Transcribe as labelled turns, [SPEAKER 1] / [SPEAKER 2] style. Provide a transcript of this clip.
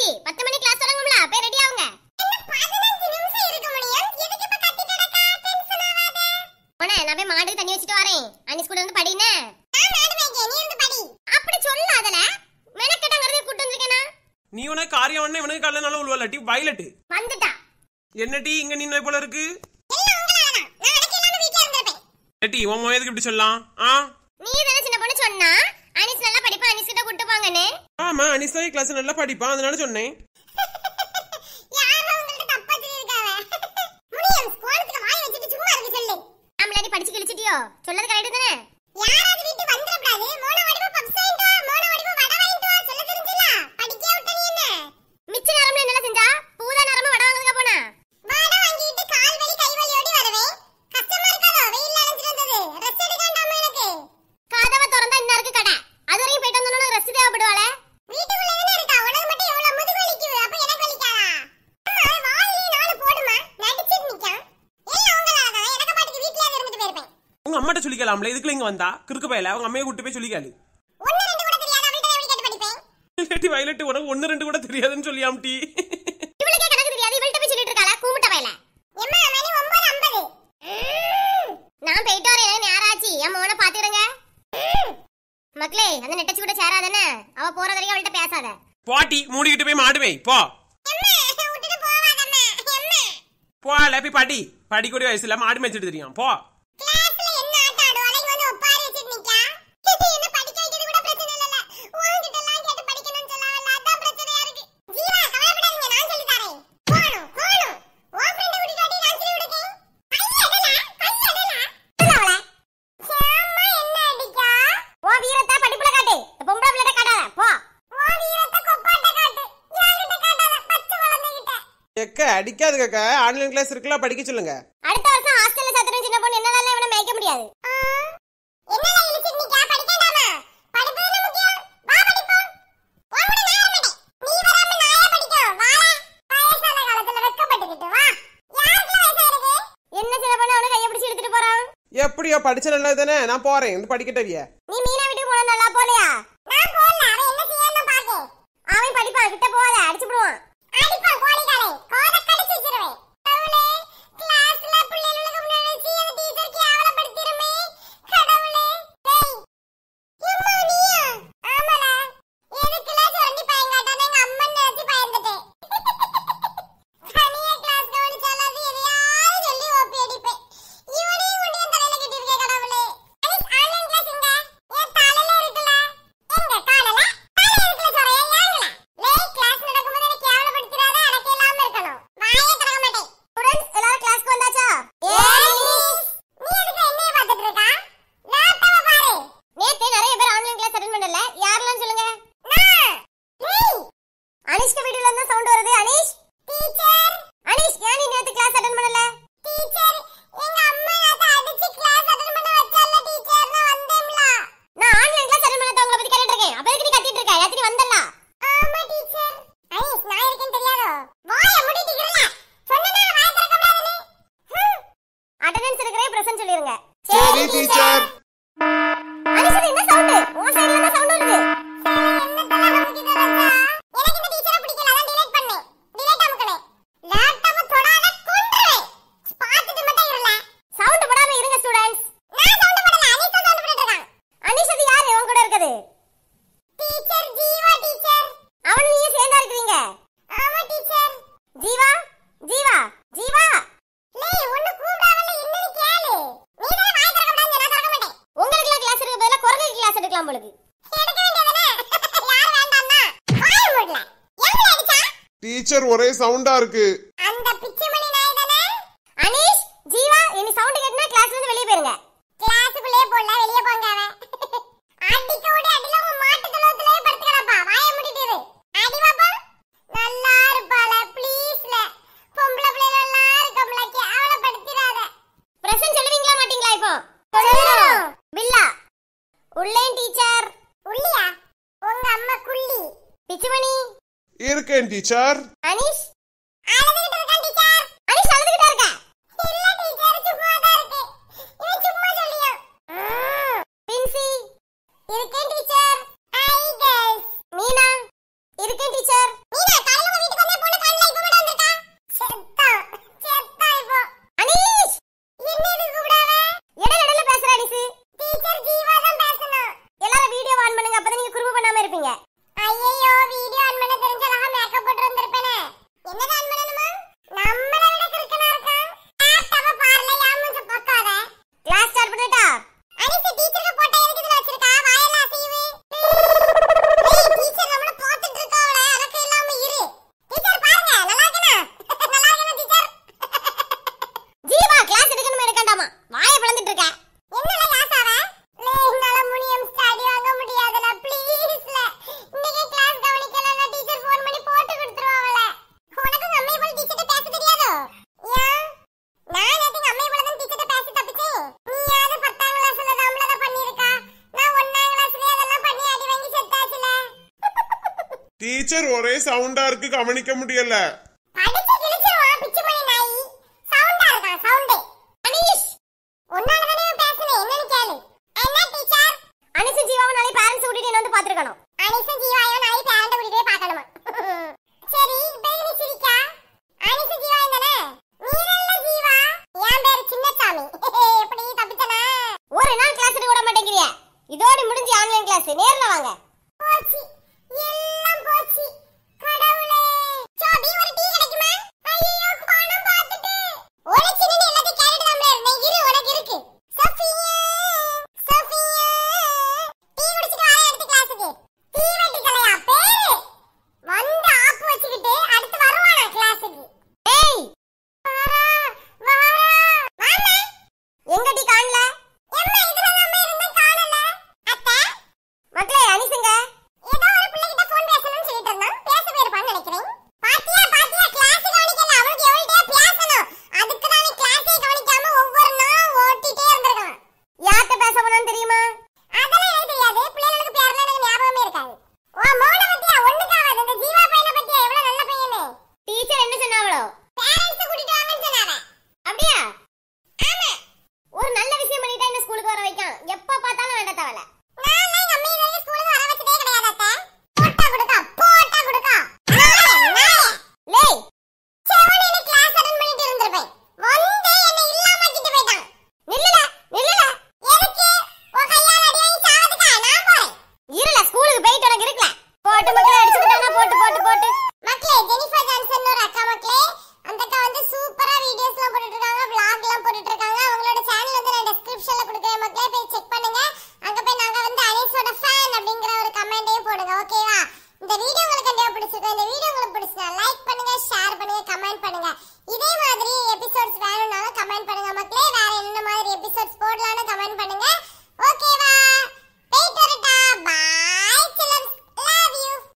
[SPEAKER 1] பத்து மணி கிளாஸ் தொடங்கும்ல போய் ரெடி ஆகுங்க போனே நான் போய் மாட்டுக்கு தண்ணி வச்சுட்டு வரேன் அன்னி ஸ்கூல்ல இருந்து படினே அப்படி சொல்லாதல மெனக்கெட்டங்கிறதே கூட்டு வந்திருக்கேனா
[SPEAKER 2] நீ உனக்கு காரியம் ஒண்ணு இவனுக்கு கல்ல நல்ல உழுவல டி வயலட்
[SPEAKER 1] வந்துட்டா
[SPEAKER 2] என்ன டீ இங்க நின்ன போல இருக்கு டி உன் மொழி எதுக்கு இப்படி சொல்லலாம் ஆ
[SPEAKER 1] நீ தானே சின்ன பொண்ணு சொன்னா அனிஸ் நல்லா படிப்பா அனிஸ் கிட்ட கூட்டு போங்கன்னு
[SPEAKER 2] ஆமா அனிசாய் கிளாஸ் நல்லா படிப்பான் அதனால சொன்னேன்
[SPEAKER 1] நம்மளாடி படிச்சு கிழிச்சிட்டியோ சொல்லது கரெக்ட் தானே மிச்ச நேரம்ல என்ன செஞ்சா பூதா நேரமா வட வாங்குறதுக்கு போனா கதவை திறந்தா இன்ன இருக்கு கடை அது வரைக்கும் போயிட்டு வந்தோம்னா ரெஸ்ட் தேவைப்படுவாளே
[SPEAKER 2] உங்க அம்மாட்ட சொல்லிக்கலாம்ல இதுக்குள்ள இங்க வந்தா கிறுக்கு பயல அவங்க அம்மையை கூட்டு போய் சொல்லிக்காளு இல்லாட்டி வயலட் உனக்கு ஒன்னு ரெண்டு கூட தெரியாதுன்னு சொல்லியாம் டீ
[SPEAKER 1] இவளுக்கே கணக்கு தெரியாது இவள்கிட்ட போய் சொல்லிட்டு இருக்காளா கூமுட்ட வயல நான் போயிட்டு வரேன் எனக்கு நேரம் ஆச்சு என் மோனை பாத்துடுங்க மக்களே அந்த நெட்டச்சு கூட சேராதானே அவ போற வரைக்கும் அவள்கிட்ட பேசாத
[SPEAKER 2] போட்டி மூடிக்கிட்டு போய் மாடுவே போ போல போய் படி படிக்கூடிய வயசுல மாடு மேய்ச்சிட்டு தெரியும் போ
[SPEAKER 1] உன் வீரத்தை படிப்புல காட்டு இந்த பொம்பளை பிள்ளைகிட்ட காட்டாத போ
[SPEAKER 2] எக்க அடிக்காது கக்கா ஆன்லைன் கிளாஸ் இருக்குல்ல படிக்க சொல்லுங்க
[SPEAKER 1] அடுத்த வருஷம் ஹாஸ்டல்ல சேர்த்துறேன் சின்ன பொண்ணு என்னதால இவனை மேய்க்க முடியாது என்ன சின்ன பொண்ணு அவனை கையை பிடிச்சு இழுத்துட்டு போறான்
[SPEAKER 2] எப்படியோ படிச்ச நல்லது தானே நான் போறேன் வந்து படிக்கட்டவிய
[SPEAKER 1] நீ மீனா வீட்டுக்கு போன நல்லா போலையா அவன் படிப்பான் கிட்ட போகாத அடிச்சு விடுவான் நேத்தே நிறைய பேர் ஆன்லைன் கிளாஸ் அட்டெண்ட் பண்ணல யாரெல்லாம் சொல்லுங்க அனிஷ்க வீடியோல இருந்து சவுண்ட் வருது அனிஷ் டீச்சர் அனிஷ் ஏன் நீ நேத்து கிளாஸ் அட்டெண்ட் பண்ணல டீச்சர் எங்க அம்மா நேத்து அடிச்சு கிளாஸ் அட்டெண்ட் பண்ண வச்சால டீச்சர் நான் வந்தேன்ல நான் ஆன்லைன் கிளாஸ் அட்டெண்ட் பண்ணத உங்களை பத்தி கேட்டுட்டு இருக்கேன் அப்ப எதுக்கு நீ கத்திட்டு இருக்க யாத்தி வந்தல்ல ஆமா டீச்சர் அனிஷ் நான் இருக்கேன் தெரியாதோ வாய மூடிட்டு இருக்கல சொன்னனா வாய திறக்க கூடாதுன்னு அட்டெண்டன்ஸ் இருக்கிறே பிரசன்ட் சொல்லிருங்க
[SPEAKER 3] சரி டீச்சர்
[SPEAKER 1] அனிஷ் இது என்ன சவுண்ட் உன் சைடுல என்ன சவுண்ட் வருது எனக்கு இந்த டீச்சரை பிடிக்கல அதான் delete பண்ணேன் delete அமுக்குனேன் லேப்டாப் தொடாத கொன்றுவேன் பார்த்துட்டு மட்டும் இருல சவுண்ட் போடாம இருங்க ஸ்டூடண்ட்ஸ் நான் சவுண்ட் போடல அனிஷ் தான் சவுண்ட் போட்டுட்டு இருக்கான் அனிஷ் அது யாரு உன் கூட இருக்குது டீச்சர் ஜீவா டீச்சர் அவன் நீயும் சேர்ந்தா இருக்கீங்க ஆமா டீச்சர் ஜீவா ஜீவா ஜீவா லேய் ஒண்ணு கூப்பிடாமல என்னன்னு கேளு நீ தான் வாய் திறக்க கூடாது நான் திறக்க மாட்டேன் உங்களுக்கு கிளாஸ் இருக்கு பதிலா குரங்கு கிளாஸ் எடுக்கலாம் உங்களுக்கு எடுக்க வேண்டியதானே யார் வேண்டாம்னா வாய் மூடல எங்க அடிச்சா
[SPEAKER 3] டீச்சர் ஒரே சவுண்டா இருக்கு
[SPEAKER 1] அந்த பிச்சைமணி நாய் தானே அனீஷ் ஜீவா இனி சவுண்ட் கேட்டனா கிளாஸ்ல இருந்து வெளிய போயிருங்க கிளாஸுக்குள்ளே போடல வெளிய போங்க அவன் அடிக்க ஓடி அடில உன் மாட்டு தொழுவத்திலே படுத்துக்கறப்பா வாயை மூடிட்டு இரு அடி பாப்பா நல்லா இருப்பாள ப்ளீஸ்ல பொம்பளை பிள்ளைல எல்லாம் இருக்கம்ல கேவலப்படுத்திராத பிரசன்ட் சொல்லுவீங்களா மாட்டீங்களா இப்போ சொல்லுறோம் பில்லா உள்ளேன் டீச்சர் உள்ளியா உங்க அம்மா குள்ளி பிச்சுமணி
[SPEAKER 3] இருக்கேன் டீச்சர்
[SPEAKER 1] அனிஷ் அழுதுகிட்டு இருக்கான் டீச்சர் அனிஷ் அழுதுகிட்டா இருக்க இல்ல டீச்சர் சும்மா தான் இருக்கு இவன் சும்மா சொல்லியா பின்சி இருக்கேன் டீச்சர் ஐ கேர்ள்ஸ் மீனா இருக்கேன் டீச்சர் மீனா காலையில
[SPEAKER 3] டீச்சர் ஒரே சவுண்டா இருக்கு கவனிக்க முடியல
[SPEAKER 1] படிச்சு கிழிச்சிருவான் பிச்சுமணி நாய் சவுண்டா இருக்கான் சவுண்டே அனீஷ் உன்னால தானே இவன் பேசுனேன் என்னன்னு கேளு என்ன டீச்சர்
[SPEAKER 4] அனிசும் ஜீவாவும் நாளை பேரண்ட்ஸ் கூட்டிட்டு என்ன வந்து பாத்துருக்கணும்
[SPEAKER 1] அனிசும் ஜீவாயும் நாய் பேரண்ட கூட்டிட்டே பார்க்கணுமா சரி இப்போ நீ சிரிக்கா அனிசு ஜீவா தானே நீ நல்ல ஜீவா என் பேரு சின்னசாமி எப்படி தப்பிச்சனா
[SPEAKER 4] ஒரு நாள் கிளாஸ் எடுக்க விட மாட்டேங்கிறிய இதோட முடிஞ்சு ஆன்லைன் கிளாஸ் நேர்ல வாங்க
[SPEAKER 1] போச்சு எல்லாம் போச்சு கடவுளே சோபி ஒரு டீ கிடைக்குமா ஐயோ பணம் பார்த்துட்டு உனக்கு நின்னு எல்லாத்தையும் கேட்டுட்டு தான் இருந்தேன் இரு உனக்கு இருக்கு சஃபியா சஃபியா டீ குடிச்சிட்டு வாங்க அடுத்த கிளாஸுக்கு டீ வெட்டி கலையா பேரு வந்து ஆப்பு வச்சுக்கிட்டு அடுத்து வருவானா கிளாஸுக்கு
[SPEAKER 4] ஏய்
[SPEAKER 1] வாரா வாரா வாமா
[SPEAKER 4] எங்க டீ காணல
[SPEAKER 1] எம்மா இதுல தான் இருந்தேன் காணல அத்தை
[SPEAKER 4] மக்களே அனிசுங்க
[SPEAKER 1] ஏதோ ஒரு பிள்ளைகிட்ட போன் பேசணும்னு சொல்லிட்டு இருந்தான் பேச போயிருப்பான்னு நினைக்கிறேன் பாத்தியா பாத்தியா கிளாஸ் கவனிக்கல அவனுக்கு எவ்வளவு பேசணும் அதுக்கு தான் கிளாஸே கவனிக்காம ஒவ்வொரு நாளும் ஓட்டிட்டே இருந்திருக்கான்
[SPEAKER 4] யார்கிட்ட பேச போனான்னு தெரியுமா
[SPEAKER 1] அதெல்லாம் எனக்கு தெரியாது பிள்ளைகளுக்கு பேர்லாம் எனக்கு ஞாபகமே இருக்காது ஓ மௌன பத்தியா ஒண்ணுக்காவது இந்த ஜீவா பையனை பத்தியா எவ்வளவு நல்ல பையனு
[SPEAKER 4] டீச்சர் என்ன சொன்னாவளோ
[SPEAKER 1] பேரண்ட்ஸ் கூட்டிட்டு வாங்கன்னு சொன்னாங்க
[SPEAKER 4] அப்படியா
[SPEAKER 1] ஆமா
[SPEAKER 4] ஒரு நல்ல விஷயம் பண்ணிட்டா இந்த ஸ்கூலுக்கு வர வைக்கும் எப்ப பார்த்தாலும் வேண்ட தேவல
[SPEAKER 1] நான் எங்க அம்மா இது வரைக்கும் ஸ்கூலுக்கு வர வச்சதே கிடையாது அத்தை போட்டா கொடுக்கா போட்டா கொடுக்கா நாயே நாயே
[SPEAKER 4] லேய்
[SPEAKER 1] செவனேன்னு கிளாஸ் அட்டெண்ட் பண்ணிட்டு இருந்திருப்பேன் வந்து என்ன இல்லாமக்கிட்டு போயிட்டான்
[SPEAKER 4] நில்லுல நில்லுல
[SPEAKER 1] எதுக்கு உன் கையால அடி வாங்கி சாவதுக்கா நான் போறேன்
[SPEAKER 4] இருல ஸ்கூலுக்கு போயிட்டு உனக்கு இருக்கல போட்டு மக்களே அடிச்சு விட்டாங்க போட்டு போட்டு போட்டு
[SPEAKER 1] மக்களே ஜெனிஃபர் ஜான்சன் ஒரு அக்கா மக்களே அந்த அக்கா வந்து சூப்பரா வீடியோஸ்லாம் போட்டுட்டு இருக்காங்க vlogலாம் போட்டுட்டு இருக்காங்க அவங்களோட சேனல் வந்து நான் டெஸ்கிரிப்ஷன்ல கொடுக்குறேன் மக்களே போய் செக் பண்ணுங்க அங்க போய் நாங்க வந்து அனீஸோட ஃபேன் அப்படிங்கிற ஒரு கமெண்ட்டையும் போடுங்க ஓகேவா இந்த வீடியோ உங்களுக்கு கண்டிப்பா பிடிச்சிருக்கும் இந்த வீடியோ உங்களுக்கு பிடிச்சா லைக் பண்ணுங்க ஷேர் பண்ணுங்க கமெண்ட் பண்ணுங்க இதே மாதிரி எபிசோட்ஸ் வேணும்னாலும் கமெண்ட் பண்ணுங்க மக்களே